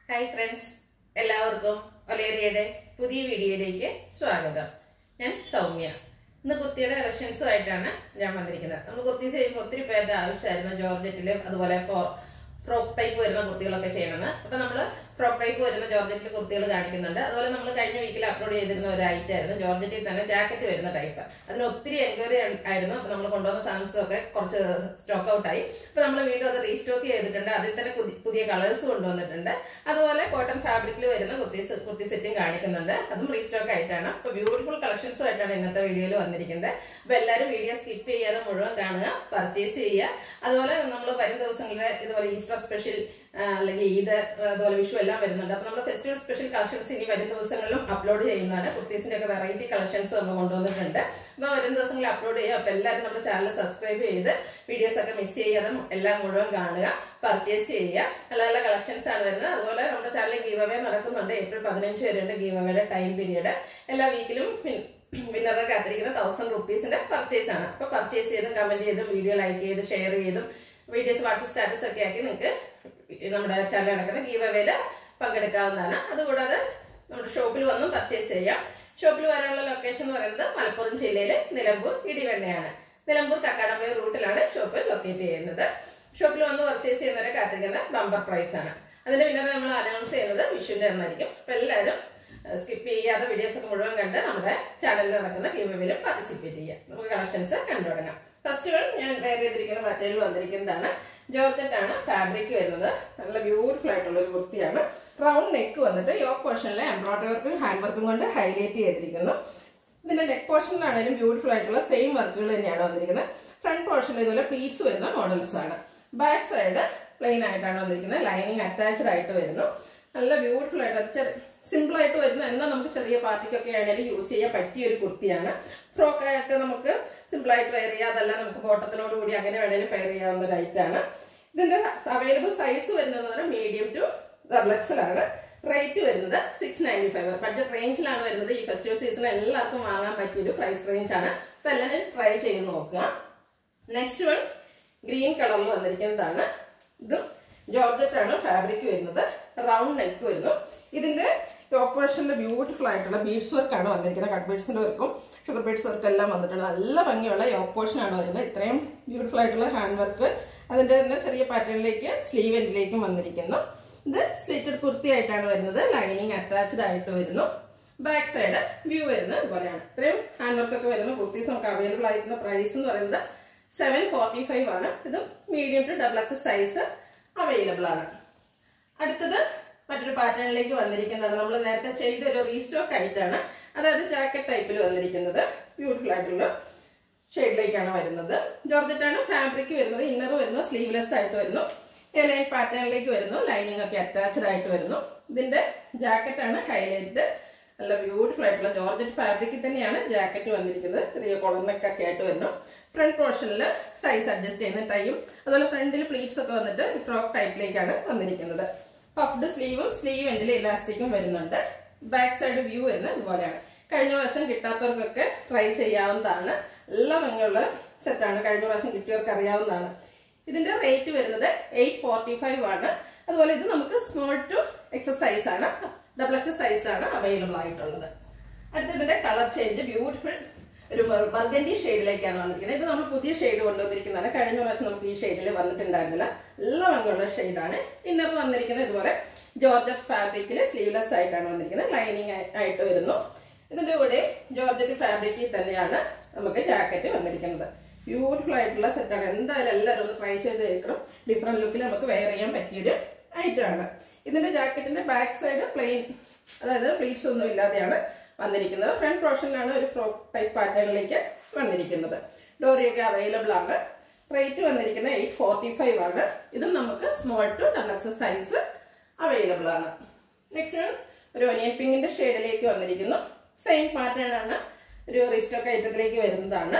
hi friends എല്ലാവർക്കും ഒലേറിയയുടെ പുതിയ വീഡിയോയിലേക്ക് സ്വാഗതം ഞാൻ സൗമ്യ ഇന്ന് കുർത്തിയുടെ കളക്ഷൻസുമായിട്ടാണ് ഞാൻ വന്നിരിക്കുന്നത് നമ്മൾ കുർത്തി ചെയ്യുമ്പോൾ ഒത്തിരി പേരുടെ ആവശ്യമായിരുന്നു ജോർജറ്റിലും അതുപോലെ ഫ്രോക്ക് ടൈപ്പ് വരുന്ന കുർത്തികളൊക്കെ ചെയ്യണമെന്ന് അപ്പൊ നമ്മൾ ഫ്രോക്ക് ടൈപ്പ് വരുന്ന ജോർജറ്റിൽ കുർത്തികൾ കാണിക്കുന്നുണ്ട് അതുപോലെ നമ്മൾ കഴിഞ്ഞ വീക്കിൽ അപ്ലോഡ് ചെയ്തിരുന്ന ഒരു ഐറ്റം ആയിരുന്നു ജോർജറ്റിൽ തന്നെ ജാക്കറ്റ് വരുന്ന ടൈപ്പ് അതിന് ഒത്തിരി എൻക്വയറി ആയിരുന്നു അപ്പൊ നമ്മൾ കൊണ്ടുവന്ന സാധനസ് ഒക്കെ കുറച്ച് സ്റ്റോക്ക് ഔട്ട് ആയി അപ്പൊ നമ്മൾ വീണ്ടും അത് റീസ്റ്റോക്ക് ചെയ്തിട്ടുണ്ട് അതിൽ തന്നെ പുതി- പുതിയ കളേഴ്സ് കൊണ്ടുവന്നിട്ടുണ്ട് അതുപോലെ കോട്ടൺ ഫാബ്രിക്കിൽ വരുന്ന കുർത്തി സെ- കുർത്തി സെറ്റും കാണിക്കുന്നുണ്ട് അതും റീസ്റ്റോക്ക് ആയിട്ടാണ് അപ്പൊ ബ്യൂട്ടിഫുൾ കളക്ഷൻസും ആയിട്ടാണ് ഇന്നത്തെ വീഡിയോയിൽ വന്നിരിക്കുന്നത് അപ്പൊ എല്ലാവരും വീഡിയോ സ്കിപ്പ് ചെയ്യാതെ മുഴുവൻ കാണുക പർച്ചേസ് ചെയ്യുക അതുപോലെ നമ്മൾ വരും ദിവസങ്ങളിൽ ഇതുപോലെ ഈസ്റ്റർ സ്പെഷ്യൽ അല്ലെങ്കിൽ ഈദ് അതുപോലെ വിഷു എല്ലാം വരുന്നുണ്ട് അപ്പൊ നമ്മൾ ഫെസ്റ്റിവൽ സ്പെഷ്യൽ കളക്ഷൻസ് ഇനി വരും ദിവസങ്ങളിലും അപ്ലോഡ് ചെയ്യുന്നതാണ് കുർത്തീസിന്റെ ഒക്കെ വെറൈറ്റി കളക്ഷൻസ് നമ്മൾ കൊണ്ടുവന്നിട്ടുണ്ട് അപ്പൊ വരും ദിവസങ്ങളിൽ അപ്ലോഡ് ചെയ്യുക അപ്പൊ എല്ലാവരും നമ്മുടെ ചാനൽ സബ്സ്ക്രൈബ് ചെയ്ത് വീഡിയോസ് ഒക്കെ മിസ് ചെയ്യാതെ എല്ലാം മുഴുവൻ കാണുക പർച്ചേസ് ചെയ്യുക നല്ല നല്ല കളക്ഷൻസ് ആണ് വരുന്നത് അതുപോലെ നമ്മുടെ ചാനലിൽ ഗീവ് അവേ നടക്കുന്നുണ്ട് ഏപ്രിൽ പതിനഞ്ച് വരെയുണ്ട് ഗീവ് അവയുടെ ടൈം പീരീഡ് എല്ലാ വീക്കിലും വിന്നറെ കാത്തിരിക്കുന്ന തൗസൻഡ് റുപ്പീസിന്റെ പർച്ചേസ് ആണ് അപ്പൊ പർച്ചേസ് ചെയ്തും കമന്റ് ചെയ്തും വീഡിയോ ലൈക്ക് ചെയ്ത് ഷെയർ ചെയ്തും വീഡിയോസ് വാട്സപ്പ് സ്റ്റാറ്റസ് ഒക്കെ ആക്കി നിങ്ങൾക്ക് നമ്മുടെ ചാനൽ നടക്കുന്ന ഗീവ് അവേല് പങ്കെടുക്കാവുന്നതാണ് അതുകൂടാതെ നമ്മുടെ ഷോപ്പിൽ വന്നും പർച്ചേസ് ചെയ്യാം ഷോപ്പിൽ വരാനുള്ള ലൊക്കേഷൻ എന്ന് പറയുന്നത് മലപ്പുറം ജില്ലയിലെ നിലമ്പൂർ ഇടിവെണ്ണയാണ് നിലമ്പൂർ കക്കാടംപൊയ റൂട്ടിലാണ് ഷോപ്പ് ലൊക്കേറ്റ് ചെയ്യുന്നത് ഷോപ്പിൽ വന്ന് പർച്ചേസ് ചെയ്യുന്നവരെ കാത്തിരിക്കുന്ന ബമ്പർ പ്രൈസ് ആണ് അതിന്റെ പിന്നെ നമ്മൾ അനൗൺസ് ചെയ്യുന്നത് വിഷുവിന്റെ എന്നായിരിക്കും അപ്പൊ എല്ലാവരും സ്കിപ്പ് ചെയ്യാതെ വീഡിയോസ് ഒക്കെ മുഴുവൻ കണ്ട് നമ്മുടെ ചാനലിൽ നടക്കുന്ന ഗീവിലും പാർട്ടിസിപ്പേറ്റ് ചെയ്യാം നമുക്ക് കളക്ഷൻസ് കണ്ടു തുടങ്ങാം ഫസ്റ്റ് വൺ ഞാൻ വേറെ ചെയ്തിരിക്കുന്ന പാറ്റേണിൽ വന്നിരിക്കുന്നതാണ് ജോർജറ്റ് ആണ് ഫാബ്രിക് വരുന്നത് നല്ല ബ്യൂട്ടിഫുൾ ആയിട്ടുള്ള ഒരു കുർത്തിയാണ് റൗണ്ട് നെക്ക് വന്നിട്ട് യോക്ക് പോർഷനിലെ എംബ്രോയിഡറി വർക്കും ഹാൻഡ് വർക്കും കൊണ്ട് ഹൈലൈറ്റ് ചെയ്തിരിക്കുന്നു ഇതിന്റെ നെക്ക് പോർഷനിലാണെങ്കിലും ബ്യൂട്ടിഫുൾ ആയിട്ടുള്ള സെയിം വർക്കുകൾ തന്നെയാണ് വന്നിരിക്കുന്നത് ഫ്രണ്ട് പോർഷനിൽ ഇതുപോലെ പ്ലീറ്റ്സ് വരുന്ന മോഡൽസ് ആണ് ബാക്ക് സൈഡ് പ്ലെയിൻ ആയിട്ടാണ് വന്നിരിക്കുന്നത് ലൈനിങ് അറ്റാച്ച്ഡ് ആയിട്ട് വരുന്നു നല്ല ബ്യൂട്ടിഫുൾ ആയിട്ട് ചെറിയ സിമ്പിൾ ആയിട്ട് വരുന്ന എന്നാൽ നമുക്ക് ചെറിയ പാർട്ടിക്കൊക്കെ ആണെങ്കിലും യൂസ് ചെയ്യാൻ പറ്റിയ ഒരു കുർത്തിയാണ് ഫ്രോക്ക് ആയിട്ട് നമുക്ക് സിമ്പിൾ ആയിട്ട് വെയർ ചെയ്യാം അതല്ല നമുക്ക് ബോട്ടത്തിനോട് കൂടി അങ്ങനെ വേണേലും പെയർ ചെയ്യാവുന്ന ഒരു ഐറ്റാണ് ഇതിന്റെ അവൈലബിൾ സൈസ് വരുന്നത് മീഡിയം ടു ഡബിൾ എക്സൽ ആണ് റേറ്റ് വരുന്നത് സിക്സ് നയൻറ്റി ഫൈവ് ബഡ്ജറ്റ് റേഞ്ചിലാണ് വരുന്നത് ഈ ഫെസ്റ്റിവൽ സീസൺ എല്ലാവർക്കും വാങ്ങാൻ പറ്റിയ ഒരു പ്രൈസ് റേഞ്ച് ആണ് അപ്പൊ എല്ലാവരും ട്രൈ ചെയ്ത് നോക്കുക നെക്സ്റ്റ് വൺ ഗ്രീൻ കളറിൽ വന്നിരിക്കുന്നതാണ് ഇതും ജോർജറ്റ് ആണ് ഫാബ്രിക് വരുന്നത് റൗണ്ട് നെക്ക് വരുന്നു ഇതിന്റെ ഓപ്പറേഷനിൽ ബ്യൂട്ടിഫുൾ ആയിട്ടുള്ള ബീഡ്സ് വർക്ക് ആണ് വന്നിരിക്കുന്നത് കട്ട് ബീഡ്സിന്റെ വർക്കും ഷുഗർ ബീഡ്സ് വർക്ക് എല്ലാം വന്നിട്ടുണ്ട് നല്ല ഭംഗിയുള്ള ഓപ്പോഷൻ ആണ് വരുന്നത് ഇത്രയും ബ്യൂട്ടിഫുൾ ആയിട്ടുള്ള ഹാൻഡ് വർക്ക് അതിന്റെ തന്നെ ചെറിയ പാറ്റേണിലേക്ക് സ്ലീവ് എൻഡിലേക്കും വന്നിരിക്കുന്നു ഇത് സ്ലിറ്റഡ് കുർത്തി ആയിട്ടാണ് വരുന്നത് ലൈനിങ് അറ്റാച്ച്ഡ് ആയിട്ട് വരുന്നു ബാക്ക് സൈഡ് വ്യൂ വരുന്നത് ഇതുപോലെയാണ് ഇത്രയും ഹാൻഡ് വർക്ക് ഒക്കെ വരുന്ന കുർത്തീസ് നമുക്ക് അവൈലബിൾ ആയിരിക്കുന്ന പ്രൈസ് എന്ന് പറയുന്നത് സെവൻ ഫോർട്ടി ഫൈവ് ആണ് ഇത് medium to double X size available ആണ് അടുത്തത് മറ്റൊരു പാറ്റേണിലേക്ക് വന്നിരിക്കുന്നതാണ് നമ്മൾ നേരത്തെ ചെയ്ത ഒരു റീസ്റ്റോക്ക് ആയിട്ടാണ് അതായത് ജാക്കറ്റ് ടൈപ്പിൽ വന്നിരിക്കുന്നത് ബ്യൂട്ടിഫുൾ ആയിട്ടുള്ള ഷെയ്ഡിലേക്കാണ് വരുന്നത് ജോർജറ്റാണ് ഫാബ്രിക് വരുന്നത് ഇന്നർ വരുന്നത് സ്ലീവ്ലെസ് ആയിട്ട് വരുന്നു ലൈൻ പാറ്റേണിലേക്ക് വരുന്നു ലൈനിങ് ഒക്കെ അറ്റാച്ച്ഡ് ആയിട്ട് വരുന്നു ഇതിന്റെ ജാക്കറ്റ് ആണ് ഹൈലൈറ്റ് നല്ല ബ്യൂട്ടിഫുൾ ആയിട്ടുള്ള ജോർജറ്റ് ഫാബ്രിക്കിൽ തന്നെയാണ് ജാക്കറ്റ് വന്നിരിക്കുന്നത് ചെറിയ കൊളർനെക്ക് ഒക്കെ ആയിട്ട് വരുന്നു ഫ്രണ്ട് പോർഷനിൽ സൈസ് അഡ്ജസ്റ്റ് ചെയ്യുന്ന ടൈം അതുപോലെ ഫ്രണ്ടിൽ പ്ലീറ്റ്സ് ഒക്കെ വന്നിട്ട് ഫ്രോക്ക് ടൈപ്പിലേക്കാണ് വന്നിരിക്കുന്നത് പഫ്ഡ് സ്ലീവും സ്ലീവ് എൻഡിൽ ഇലാസ്റ്റിക്കും വരുന്നുണ്ട് ബാക്ക് സൈഡ് വ്യൂ വരുന്നത് ഇതുപോലെയാണ് കഴിഞ്ഞ പ്രാവശ്യം കിട്ടാത്തവർക്കൊക്കെ ട്രൈ ചെയ്യാവുന്നതാണ് എല്ലാ ഭംഗിയുള്ള സെറ്റാണ് കഴിഞ്ഞ പ്രാവശ്യം കിട്ടിയവർക്ക് അറിയാവുന്നതാണ് ഇതിന്റെ റേറ്റ് വരുന്നത് എയ്റ്റ് ഫോർട്ടി ഫൈവ് ആണ് അതുപോലെ ഇത് നമുക്ക് സ്മോൾ ടു എക്സസൈസ് ആണ് ഡബിൾ എക്സസൈസ് ആണ് അവൈലബിൾ ആയിട്ടുള്ളത് അടുത്ത ഇതിന്റെ കളർ ചേഞ്ച് ബ്യൂട്ടിഫുൾ ഒരു ബർഗൻഡി ഷെയ്ഡിലേക്കാണ് വന്നിരിക്കുന്നത് ഇത് നമ്മൾ പുതിയ ഷെയ്ഡ് കൊണ്ടുവന്നിരിക്കുന്നതാണ് കഴിഞ്ഞ പ്രാവശ്യം നമുക്ക് ഈ ഷെയ്ഡിൽ വന്നിട്ടുണ്ടായിരുന്നില്ല നല്ല ഭംഗിയുള്ള ഷെയ്ഡാണ് ഇന്നർ വന്നിരിക്കുന്നത് ഇതുപോലെ ജോർജറ്റ് ഫാബ്രിക്കിൽ സ്ലീവ്ലെസ് ആയിട്ടാണ് വന്നിരിക്കുന്നത് ലൈനിങ് ആയിട്ട് വരുന്നു ഇതിന്റെ കൂടെ ജോർജറ്റ് ഫാബ്രിക്കിൽ തന്നെയാണ് നമുക്ക് ജാക്കറ്റ് വന്നിരിക്കുന്നത് ബ്യൂട്ടിഫുൾ ആയിട്ടുള്ള സെറ്റാണ് എന്തായാലും എല്ലാവരും ഒന്ന് ട്രൈ ചെയ്ത് കേൾക്കണം ഡിഫറെന്റ് ലുക്കിൽ നമുക്ക് വെയർ ചെയ്യാൻ പറ്റിയൊരു ഐറ്റമാണ് ഇതിന്റെ ജാക്കറ്റിന്റെ ബാക്ക് സൈഡ് പ്ലെയിൻ അതായത് പ്ലീറ്റ്സ് ഒന്നും ഇല്ലാതെയാണ് വന്നിരിക്കുന്നത് ഫ്രണ്ട് പോർഷനിലാണ് ഒരു ഫ്രോക്ക് ടൈപ്പ് പാറ്റേണിലേക്ക് വന്നിരിക്കുന്നത് ഡോറിയൊക്കെ അവൈലബിൾ ആണ് റേറ്റ് വന്നിരിക്കുന്നത് എയ്റ്റ് ഫോർട്ടി ഫൈവ് ആണ് ഇതും നമുക്ക് small to double X size available ആണ് നെക്സ്റ്റ് ഒരു ഒനിയൻ പിങ്കിന്റെ ഷെയ്ഡിലേക്ക് വന്നിരിക്കുന്നു സെയിം പാറ്റേൺ ആണ് ഒരു റീസ്റ്റോക്ക് ഐറ്റത്തിലേക്ക് വരുന്നതാണ്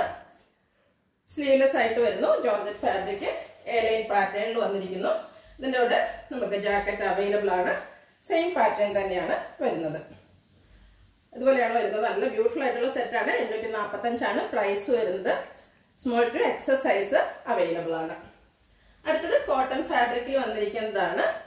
സ്ലീവ്ലെസ് ആയിട്ട് വരുന്നു ജോർജറ്റ് ഫാബ്രിക് എ ലൈൻ പാറ്റേണിൽ വന്നിരിക്കുന്നു ഇതിന്റെ കൂടെ നമുക്ക് ജാക്കറ്റ് അവൈലബിൾ ആണ് സെയിം പാറ്റേൺ തന്നെയാണ് വരുന്നത് ഇതുപോലെയാണ് വരുന്നത് നല്ല ബ്യൂട്ടിഫുൾ ആയിട്ടുള്ള സെറ്റാണ് എണ്ണൂറ്റി നാൽപ്പത്തഞ്ചാണ് പ്രൈസ് വരുന്നത് സ്മോൾ ടു എക്സസൈസ് അവൈലബിൾ ആണ് അടുത്തത് കോട്ടൺ ഫാബ്രിക്കിൽ വന്നിരിക്കുന്നതാണ്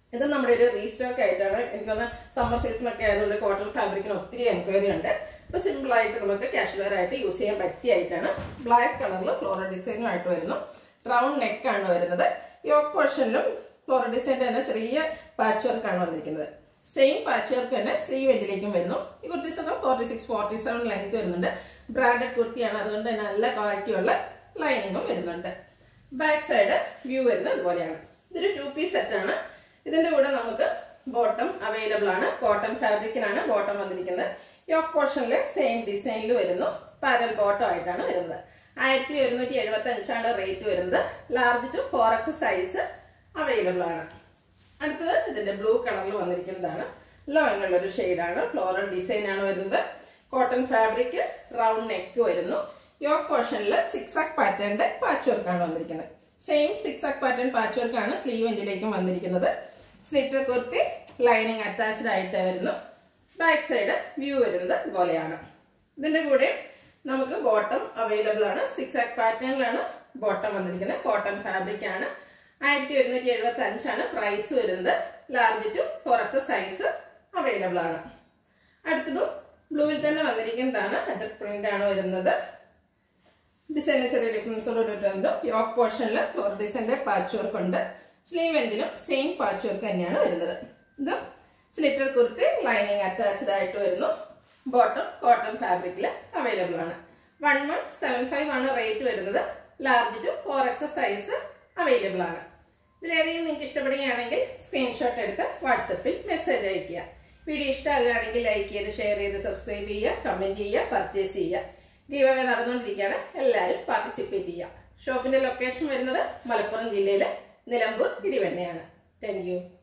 ഇത് നമ്മുടെ ഒരു റീസ്റ്റോക്ക് ആയിട്ടാണ് എനിക്കൊന്ന് സമ്മർ സീസൺ ഒക്കെ ആയതുകൊണ്ട് കോട്ടൺ ഫാബ്രിക്കിന് ഒത്തിരി എൻക്വയറി ഉണ്ട് അപ്പോൾ സിമ്പിൾ ആയിട്ട് നമുക്ക് കാഷ്വലർ ആയിട്ട് യൂസ് ചെയ്യാൻ പറ്റിയ ആയിട്ടാണ് ബ്ലാക്ക് കളറിൽ ഫ്ലോറൽ ഡിസൈനുമായിട്ട് വരുന്നു റൗണ്ട് നെക്കാണ് വരുന്നത് യോക്ക് പോർഷനിലും ഫ്ലോറൽ ഡിസൈൻ്റെ തന്നെ ചെറിയ പാച്ച് വർക്കാണ് വന്നിരിക്കുന്നത് സെയിം പാച്ച് വർക്ക് തന്നെ സ്ലീവ് എൻഡിലേക്കും വരുന്നു ഈ കുർത്തീസ് ഒക്കെ forty six forty seven length വരുന്നുണ്ട് ബ്രാൻഡഡ് കുർത്തിയാണ് അതുകൊണ്ട് തന്നെ നല്ല ക്വാളിറ്റിയുള്ള ലൈനിങ്ങും വരുന്നുണ്ട് ബാക്ക് സൈഡ് വ്യൂ വരുന്നത് ഇതുപോലെയാണ് ഇതൊരു ടു പീസ് സെറ്റ് ആണ് ഇതിന്റെ കൂടെ നമുക്ക് ബോട്ടം അവൈലബിൾ ആണ് കോട്ടൺ ഫാബ്രിക്കിനാണ് ബോട്ടം വന്നിരിക്കുന്നത് യോക്ക് പോർഷനിൽ സെയിം ഡിസൈനിൽ വരുന്നു പാരൽ ബോട്ടം ആയിട്ടാണ് വരുന്നത് ആയിരത്തി ഒരുന്നൂറ്റി എഴുപത്തി അഞ്ചാണ് റേറ്റ് വരുന്നത് large to four X size available ആണ് അടുത്തത് ഇതിന്റെ ബ്ലൂ കളറിൽ വന്നിരിക്കുന്നതാണ് ലോങ്ങുള്ള ഒരു ഷെയ്ഡാണ് ഫ്ലോറൽ ഡിസൈൻ ആണ് വരുന്നത് കോട്ടൺ ഫാബ്രിക് റൗണ്ട് നെക്ക് വരുന്നു യോക്ക് പോർഷനിൽ സിക്സ് ആക്ക് പാറ്റേണിന്റെ പാച്ച് വർക്കാണ് വന്നിരിക്കുന്നത് സെയിം സിക്സ് ആക്ക് പാറ്റേൺ പാച്ച് വർക്കാണ് സ്ലീവ് എൻഡിലേക്കും വന്നിരിക്കുന്നത് സ്ലിറ്റർ കുർത്തി ലൈനിങ് അറ്റാച്ച്ഡ് ആയിട്ട് വരുന്നു ബാക്ക് സൈഡ് വ്യൂ വരുന്നത് ഇതുപോലെയാണ് ഇതിന്റെ കൂടെ നമുക്ക് ബോട്ടം അവൈലബിൾ ആണ് സിക്സ് ആക്ക് പാറ്റേണിലാണ് ബോട്ടം വന്നിരിക്കുന്നത് കോട്ടൺ ഫാബ്രിക് ആണ് ആയിരത്തി ഒരുന്നൂറ്റി എഴുപത്തി അഞ്ചാണ് പ്രൈസ് വരുന്നത് large to four X size available ആണ് അടുത്തതും ബ്ലൂവിൽ തന്നെ വന്നിരിക്കുന്നതാണ് അജക് പ്രിന്റ് ആണ് വരുന്നത് ഡിസൈന് ചെറിയ ഡിഫറൻസ് ഇട്ടുണ്ട് യോക്ക് പോർഷനിൽ ഫ്ലോർ ഡിസൈൻ്റെ പാച്ച് വർക്ക് ഉണ്ട് സ്ലീവ് എൻഡിലും സെയിം പാച്ച് വർക്ക് തന്നെയാണ് വരുന്നത് ഇത് സ്ലിറ്റർ കുർത്തി ലൈനിങ് അറ്റാച്ച്ഡ് ആയിട്ട് വരുന്നു ബോട്ടം കോട്ടൺ ഫാബ്രിക്കിൽ അവൈലബിൾ ആണ് വൺ വൺ സെവൻ ഫൈവ് ആണ് റേറ്റ് വരുന്നത് large to four X size available ആണ് ഇതിലേതെങ്കിലും നിങ്ങൾക്ക് ഇഷ്ടപ്പെടുകയാണെങ്കിൽ സ്ക്രീൻഷോട്ട് എടുത്ത് വാട്സപ്പിൽ മെസ്സേജ് അയയ്ക്കുക വീഡിയോ ഇഷ്ടമാകുകയാണെങ്കിൽ ലൈക്ക് ചെയ്ത് ഷെയർ ചെയ്ത് സബ്സ്ക്രൈബ് ചെയ്യുക കമൻറ്റ് ചെയ്യുക പർച്ചേസ് ചെയ്യുക ഗീവ് അവേ നടന്നുകൊണ്ടിരിക്കുകയാണ് എല്ലാവരും പാർട്ടിസിപ്പേറ്റ് ചെയ്യുക ഷോപ്പിന്റെ ലൊക്കേഷൻ വരുന്നത് മലപ്പുറം ജില്ലയിലെ നിലമ്പൂർ ഇടിവെണ്ണയാണ് താങ്ക് യു